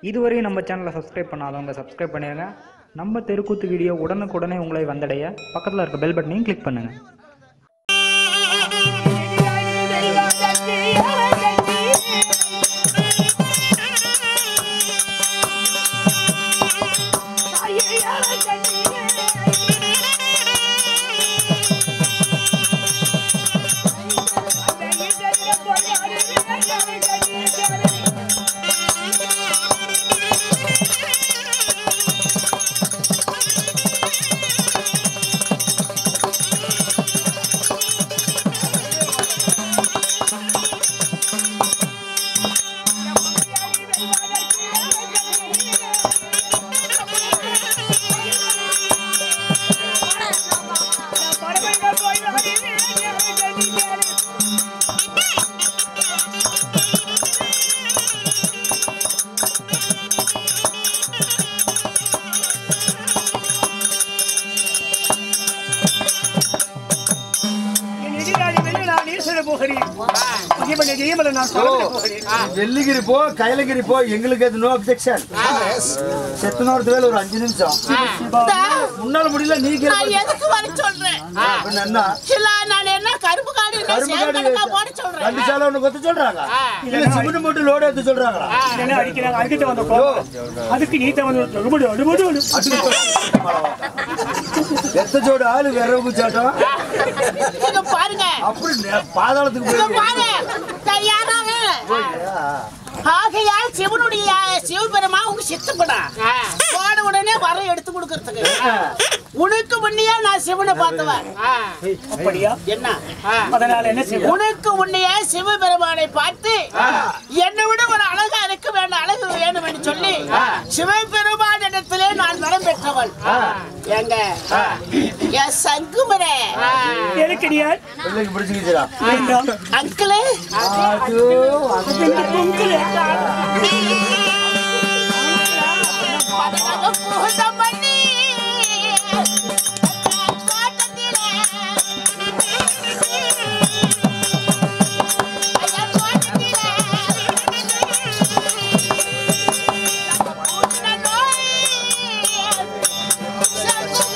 இதுவரையும் நம்ம சேனலை சப்ஸ்கிரைப் பண்ணாதவங்க சப்ஸ்கிரைப் பண்ணிடுங்க நம்ம தெருக்கூத்து வீடியோ உடனுக்குடனே உங்களை வந்தடைய பக்கத்தில் இருக்க பெல் பட்டனையும் கிளிக் பண்ணுங்கள் என் எதிராளி வெளியே நான் ஈஸ்வர போகிறேன் இவனை ஜெயமலை நான் சொல்ல போகிறேன் வெள்ளிகிரி போ கைலகிரி போ எங்களுக்கு அது நோ அப்செக்ஷன் செத்தனோரத்து வேலை ஒரு அஞ்சு நிமிஷம் முன்னால முடியல நீ நான் எதுக்கு வர சொல்றேன் என்ன இல்ல நான் என்ன கருப்பு காடு என்ன கரும்பு காடு சேர்க்கணுமா போட சொல்றேன் ரெண்டு சாலை ஒண்ணு கொத்த சொல்றாங்க இல்ல சிமெண்ட் மட்டும் லோடு எடுத்து சொல்றாங்களா என்ன அடிக்கிறாங்க அதுக்கிட்ட வந்த கோபம் அதுக்கு நீ தான் வந்து அடுபடு அடுபடு எத்த ஜோடு ஆளு விரவு சாட்டம் இங்க பாருங்க அப்படி நெ- பாதாளத்துக்கு இங்க போய் பாரு தயாராக ஆகையால் சிவனுடைய சிவபெருமா உங்க சித்தப்படா போன உடனே வர எடுத்து கொடுக்கறதுக்கு உனக்கு முன்னையே நான் சிவனை பார்த்தவன் அப்படியா என்ன அதனால என்ன செய்வோம் உனக்கு முன்னையே சிவபெருமானை பார்த்து என்னை விட ஒரு அழகா இருக்க வேணும் அழகு வேணும் என்று சொல்லி சிவபெருமான் இடத்திலே நான் வரம் பெற்றவள் எங்க என் சங்குமரே எனக்கு நீ யார் பிள்ளைக்கு பிடிச்சிக்கிச்சுடா வேண்டாம் அங்கிளே அது அது இந்த பொங்கல் பதமாக புகுந்த பண்ணி தோட்டத்திலே ஐயா தோட்டத்திலே உன்ன நோய் சங்கு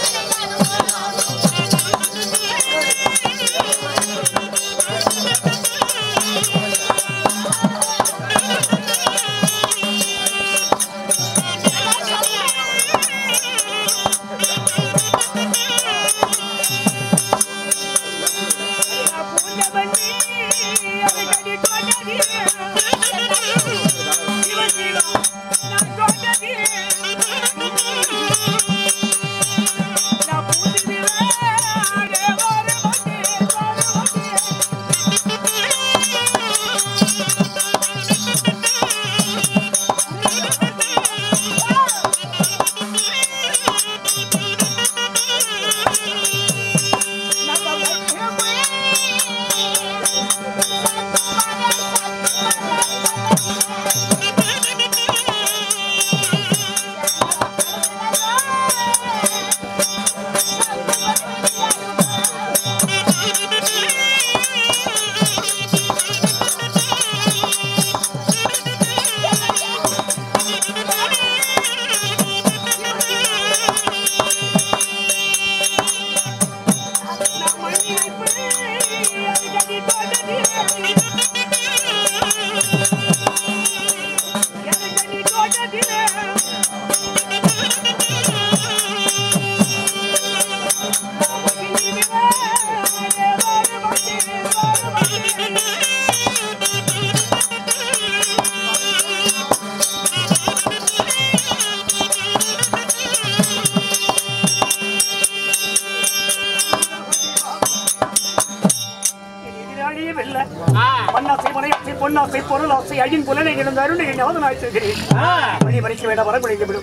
எதிராளியே வெல்ல மண்ணாசை மனையாசை பொன்னாசை பொருளாசை அழின் புலனை இழந்த அருளை ஞாபகமாய்த்திருக்கிறேன் வழி மறைக்க வேண்டாம் வர முடிக்க விடும்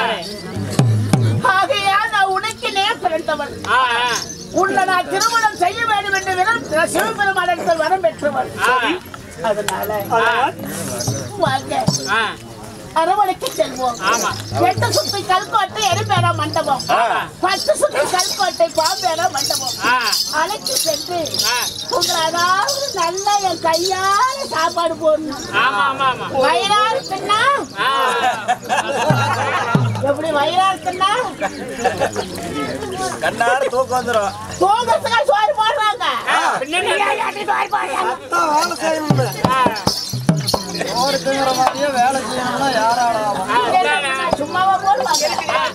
ஆகையால் நான் உனக்கினே பிறந்தவன் உன்னை நான் திருமணம் செய்ய வேண்டும் என்று விரம் சிவபெருமானிடத்தில் வரம் பெற்றவன் அதனால அதனால் வாங்க அரவணைக்கு செல்வோம் எட்டு சுத்தி கல்கோட்டை எரிபேரா மண்டபம் பத்து சுத்தி கல்கோட்டை பாம்பேரா மண்டபம் அழைத்து சென்று உங்களை அதாவது நல்ல நல்லா என் கையால சாப்பாடு போடணும் ஆமா ஆமா ஆமா வயிறாறு தின்னா ஆ. எப்படி வயிறாறு தின்னா கண்ணார தூக்கம் வந்துடும் தூங்கத்துக்கா சோறு போடுறாங்க பின்னாடி சோறு போடுறாங்க வேலை செய்யணும்ல ஒரு திங்கிற மாதிரியே வேலை செய்யணும்னா யாரால சும்மாவா போடுவாங்க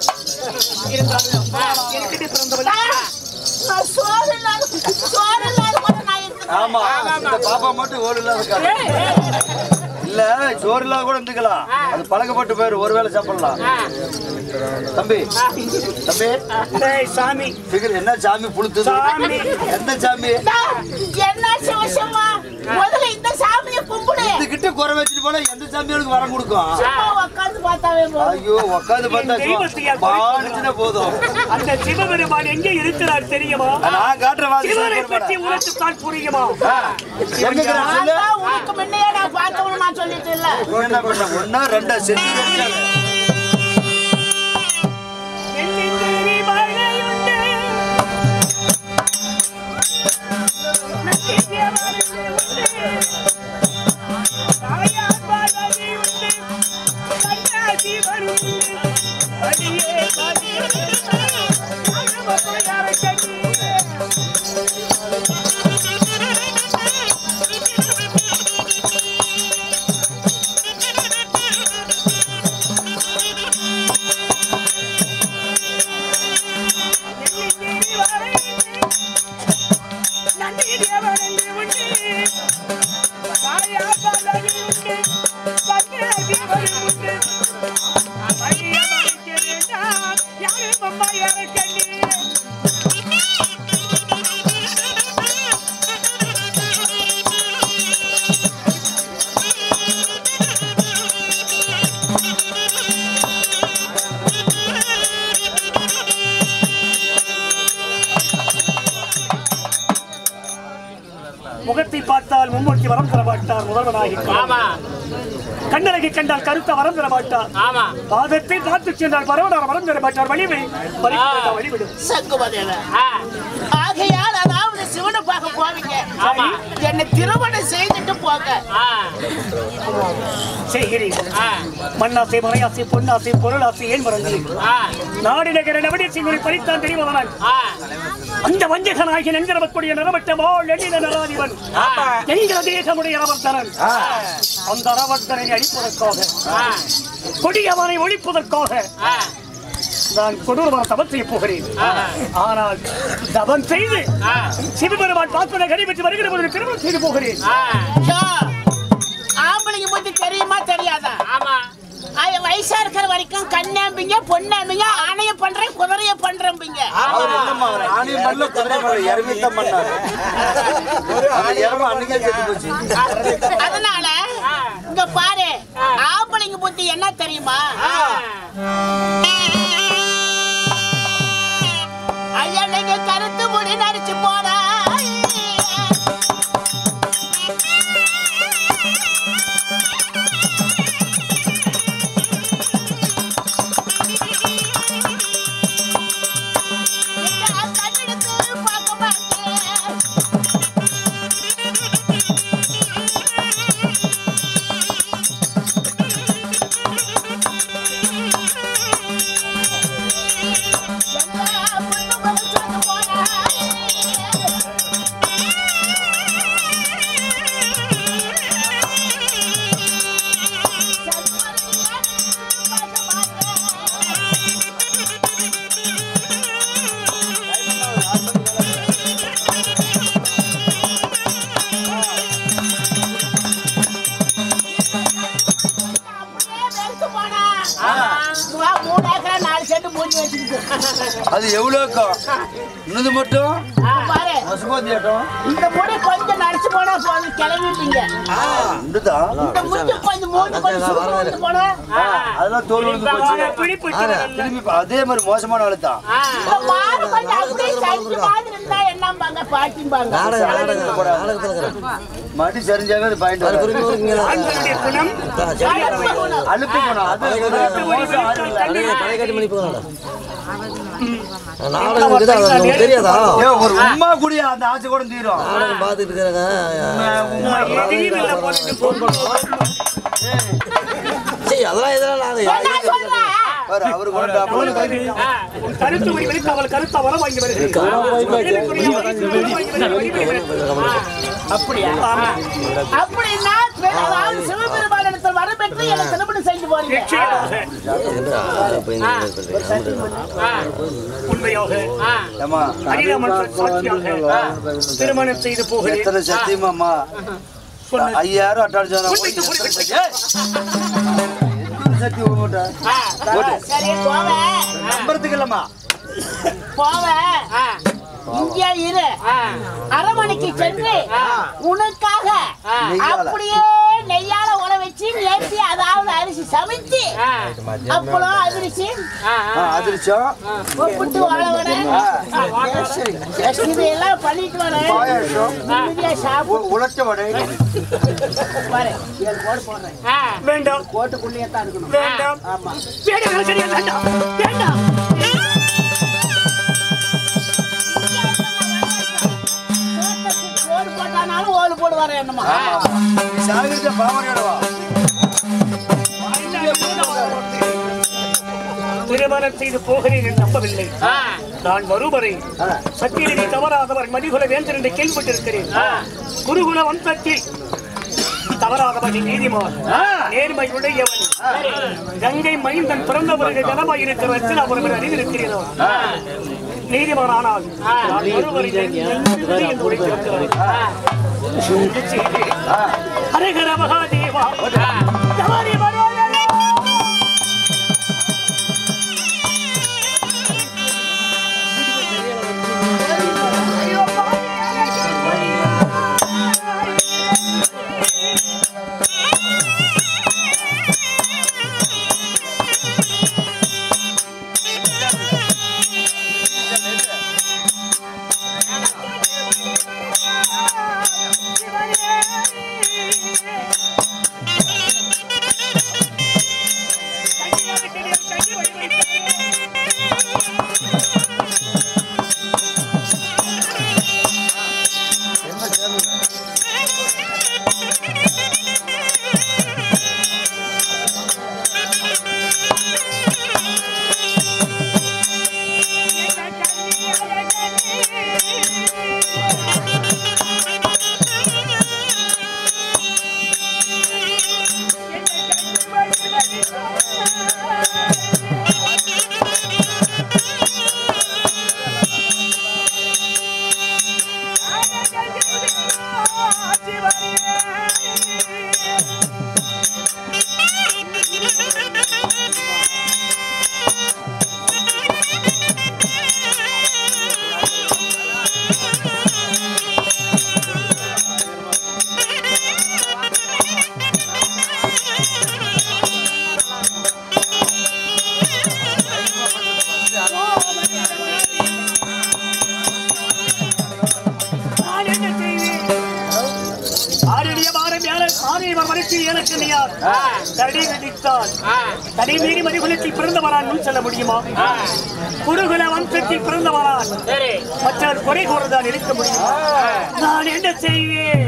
நான் சோறு இல்லாத சோறு இல்லாத கூட நான் இருக்கேன். ஆமா இந்த பாப்பா மட்டும் ஓடு இல்லாத இருக்காரு. இல்ல சோறு இல்லாத கூட இருந்துக்கலாம் அது பழக்கப்பட்டு போயிரு ஒருவேளை சாப்பிடலாம் தம்பி தம்பி டேய் சாமி சிகர் என்ன சாமி புளுத்துது சாமி. எந்த சாமி என்ன சிவசம்மா முதல்ல இந்த சாமியை கும்பிடு இதுகிட்ட குறை வச்சுட்டு போனா எந்த சாமியாளுக்கு வரம் கொடுக்கும் சும்மா உட்காந்து பார்த்தாவே போதும் ஐயோ உட்காந்து பார்த்தா தெய்வத்தையா பாடிச்சுனா போதும் அந்த சிவபெருமான் எங்கே இருக்கிறார் தெரியுமா நான் காட்டுற மாதிரி சிவனை பற்றி சிவபெருமானை. உனக்குத்தான் புரியுமா எங்க இருக்கிறான் நான் சொல்லு தான் உனக்கு முன்னையே நான் பார்த்தவனு நான் சொல்லிட்டு இல்ல இவன் என்ன பண்ண ஒன்னா ரெண்டா செஞ்சு வச்சாங்க. எண்ணித்தேறி மழையுண்டு. நம்பிக்கை மருந்து உண்டு. தாயார் பார்வதி உண்டு. கண்ணாசி வருண்டு. அடியே பதியே. அனுபவம் யாருக்கடி? எண்ணித்தேறி மழையுண்டு. நன்றி தேவனன்று உண்டு. தாயார் பார்வதி உண்டு. கண்ணாசி வருண்டு. அம்மையை மறைக்கிறேன் நான். யாரும் அம்மா யாருக்கடி? முகத்தை பார்த்தால் மும்மூர்த்தி வரம் தர மாட்டார் முதல்வனாகி ஆமா கண்ணழகை கண்டால் கருத்த வரம் தர மாட்டார் ஆமா பாதத்தை பார்த்து சென்றால் பரவனார் வரம் தர மாட்டார் வழிவை வழிவிடும் சங்குமதேவன் ஆ. ஆகையால் அதாவது சிவனை பார்க்க போவீங்க ஆமா. என்னை திருமணம் செய்துட்டு போங்க ஆ. செய்கிறேன் ஆ. மண்ணாசை மலையாசை பொன்னாசை பொருளாசை ஏன் மறந்து ஆ. நாடு நகர நவடி சிங்களை பறித்தான் தெரிவதனால் ஆ. அந்த வஞ்சகனாகிய நெஞ்சரவக்கூடிய நிறமட்ட மாள் எண்ணின நராதிபன் என்கிற தேசமுடைய ரவர்த்தனன் அந்த ரவர்த்தனை அழிப்பதற்காக ஆ. கொடியவனை ஒழிப்பதற்காக ஆ. நான் கொடூரமான தவம் செய்ய போகிறேன் ஆ. ஆனால் தவம் செய்து ஆ. சிவபெருமான் பார்ப்பதை கடைபெற்று வருகிற போது திருமணம் செய்து போகிறேன் ஆ. ஐயோ, ஆம்பளைங்க பத்தி தெரியுமா தெரியாதா ஆமா அது வயசா இருக்கிற வரைக்கும் கண்ணாம்பிங்க பொண்ணாம்பிங்க ஆணைய பண்றேன் குதிரைய பண்றேம்பிங்க அவர் என்னம்மா அவர் ஆணையம் பண்ணல குதிரை பண்ணல எருமை தான் பண்ணாரு அந்த எருமை அன்னைக்கே செத்து போச்சு அதனால இங்க பாரு ஆம்பளைங்க புத்தி என்ன தெரியுமா ஐயா நீங்க கருத்து முடி நடிச்சு போனா கண்ணெடுத்து பார்க்க மாட்டேன் மூணு ஏக்கரா நாலு செட்டு மூஞ்சி வச்சுக்கிட்டு அது எவ்வளோக்கும் இன்னது மட்டும் பாரு பசுபதி ஆட்டம் இந்த முடி கொஞ்சம் நடிச்சு போனா போதும் கிளம்பிட்டீங்க உண்டுதான் இந்த முடி கொஞ்சம் மூஞ்சி கொஞ்சம் சுருண்டு வந்து போனா அதெல்லாம் தோல் வந்து போச்சு பிடிப்பு திரும்பி பா- அதே மாதிரி மோசமான ஆளு தான் இந்த மாடு கொஞ்சம் அப்படியே சரிஞ்சு மாதிரி இருந்தா என்னம்பாங்க பாட்டிம்பாங்க மடி சரிஞ்சாவே அது பாயிண்ட் வரும் ஆண்களுடைய குணம் அழுப்பு குணம். அழுப்பு போனோம் அது ஒரு மோசம் ஆளு இல்ல. பழைய காட்டி மணி போகலாம் நாடகம் இருக்குது அது உங்களுக்கு தெரியாதா ஏன் ஒரு சும்மா குடியா அந்த ஆசை கூட தீரும் நாடகம் பார்த்துட்டு இருக்கிறாங்க எதையும் இல்லை போட்டு சரி அதெல்லாம் இதெல்லாம் நாங்க நான் சொல்றேன் பாரு, அவரு கூட டாக்டர் உன் கருத்து உரி வெளிக்கு அவள் கருத்து அவள வாங்கி வருகிறேன் அப்படியா அப்படின்னா அதாவது சிவபெருமானிடத்தில் வரப்பெற்று எனக்கு திருமணம் செய்து போறீங்க உண்மையாக ஏமா அரிராமன் சாட்சியாக திருமணம் செய்து போகிறேன் எத்தனை சத்தியமாம்மா சொன்னது. ஐயாயிரம் அட்டாடிச்சாங்க உண்மைக்கு புரிந்து சத்தி விட மாட்டேன் சரி போவேன் நம்புறதுக்கு இல்லம்மா போவேன் இங்கே இரு அரமணிக்கு சென்று உனக்காக அப்படியே நெய்யால உர வச்சு நேர்த்தி அதாவது அரிசி சமைச்சு அப்பளம் அதிரிசி அதிர்ச்சம் கூப்பிட்டு வாழவன இதெல்லாம் பண்ணிட்டு வரேன் பாயாசம் நிம்மதியா சாப்பிட்டு உ- உலர்த்த வடை வரேன் ஏழு கோடு போடுறேன் வேண்டாம் கோட்டுக்குள்ளேயே தான் இருக்கணும் வேண்டாம் ஆமா வேண்டாம் சரியா வேண்டாம் வேண்டாம் கோட்டுக்கு கோடு போட்டானாலும் ஓடு போடு வரேன் என்னமா சாகிருத்த பாவனையோடவா திருமணம் செய்து போகிறேன் என்று நம்பவில்லை நான் வருவரை சத்தியனை தவறாதவர் மதிகுல வேந்தர் என்று கேள்விப்பட்டிருக்கிறேன் குருகுல வம்சத்தில் தவறாதவன் நீதிமான் நேர்மையுடையவன் கங்கை மைந்தன் பிறந்தவர்கள் ஜனமாய் இருக்கிற அவர்கள் அறிந்திருக்கிறேன் நீதிமான் ஆனால் நான் ஒருவரை என்று உரைத்திருக்கிறேன் ஹரஹர மகாதேவா தவறி வருவாயா நான் என்ன செய்வேன்? ஆரடிய வாரம் யார- ஆரியவர் மறைத்து எனக்கு நீயார். தடி விதித்தால் தடி மீறி மதிகுலத்தில் பிறந்தவரான் முன் செல்ல முடியுமா குருகுல வம்சத்தில் பிறந்தவரான் மற்றவர் குறை கூறுதான் இருக்க முடியுமா நான் என்ன செய்வேன்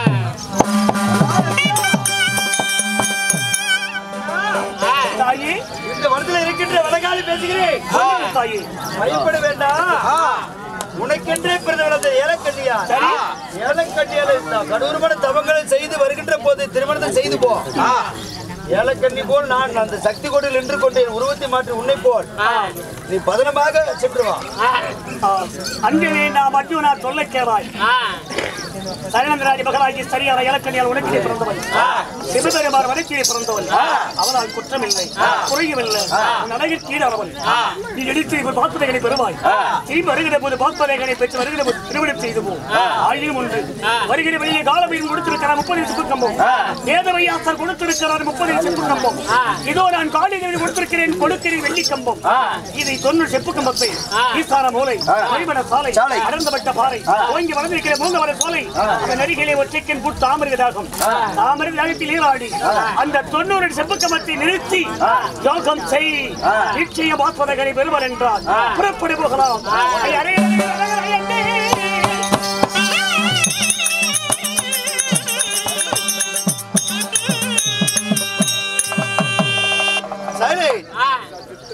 தாயே இந்த வருடத்துல இருக்கின்ற வடகாலி பேசுகிறேன் தாயே பயப்பட வேண்டாம் உனக்கென்றே பிறந்தவளது ஏலக்கண்ணியா ஏலக்கண்ணியால கடூரமான தவங்களை செய்து வருகின்ற போது திருமணத்தை செய்து போ ஏலக்கண்ணி போல் நான் அந்த சக்தி கொடியில் நின்று கொண்டு என் உருவத்தை மாற்றி உன்னை போல் நீ பதனமாக சென்று வா ஆ, அங்கே வேண்டாம் அர்ஜுனா சொல்ல கேவாய் சரணந்திராஜி மகளாகி சரியான இலக்கணியால் உனக்கிலே பிறந்தவன் சிவபெருமார் வனத்திலே பிறந்தவன் அவனால் குற்றமில்லை குறையவில்லை உன் அழகில் கீழானவன் நீ எடுத்து இப்போது பாக்குதைகளை பெறுவாய் திரும்பி வருகிற போது பாக்குதைகளை பெற்று வருகிற போது திருமணம் செய்து போ ஆயிரம் ஒன்று வருகிற வெளியே காலவீரம் கொடுத்திருக்கிறார் முப்பது சிப்பு கம்பம் வேதவையாசர் கொடுத்திருக்கிறார் முப்பது சிப்பு கம்பம் இதோ நான் காலையில் கொடுத்திருக்கிறேன் கொடுக்கிறேன் வெள்ளி கம்பம் இதை தொண்ணூறு செப்பு கம்பத்தை ஈசான மூலை மணிமன சாலை சாலை. அடர்ந்தப்பட்ட பாறை ஓங்கி வளர்ந்திருக்கிற மூங்கவர சோலை அந்த நடிகளை ஒற்றைக்கின் புட் தாமரதாகும் தாமரை தாகத்தில் நீராடி அந்த தொண்ணூறு செப்புக்கமத்தை நிறுத்தி யோகம் செய் நிச்சயம் வாசவதகரை பெறுவர் என்றார் புறப்படு போகலாம் ஐ, அரை, அரை, அரை, அரை, அரை, அரை.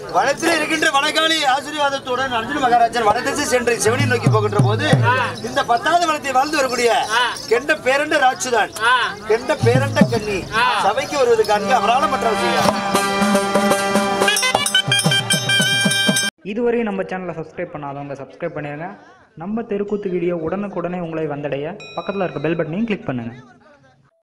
வனத்தில் இருக்கின்ற வனகாலி ஆசீர்வாதத்துடன் அர்ஜுன மகாராஜன் வனதிசை சென்று சிவனை நோக்கி போகின்ற போது இந்த பத்தாவது வனத்தை வாழ்ந்து வரக்கூடிய கெண்ட பேரண்ட ராட்சுதான் கெண்ட பேரண்ட கண்ணி சபைக்கு வருவதற்காக அவரால் மற்ற செய்யும் இதுவரை நம்ம சேனலை சப்ஸ்கிரைப் பண்ணாதவங்க சப்ஸ்கிரைப் பண்ணிடுங்க நம்ம தெருக்கூத்து வீடியோ உடனுக்குடனே உங்களை வந்தடைய பக்கத்தில் இருக்க பெல் பட்டனையும் கிளிக் பண்ணுங்கள்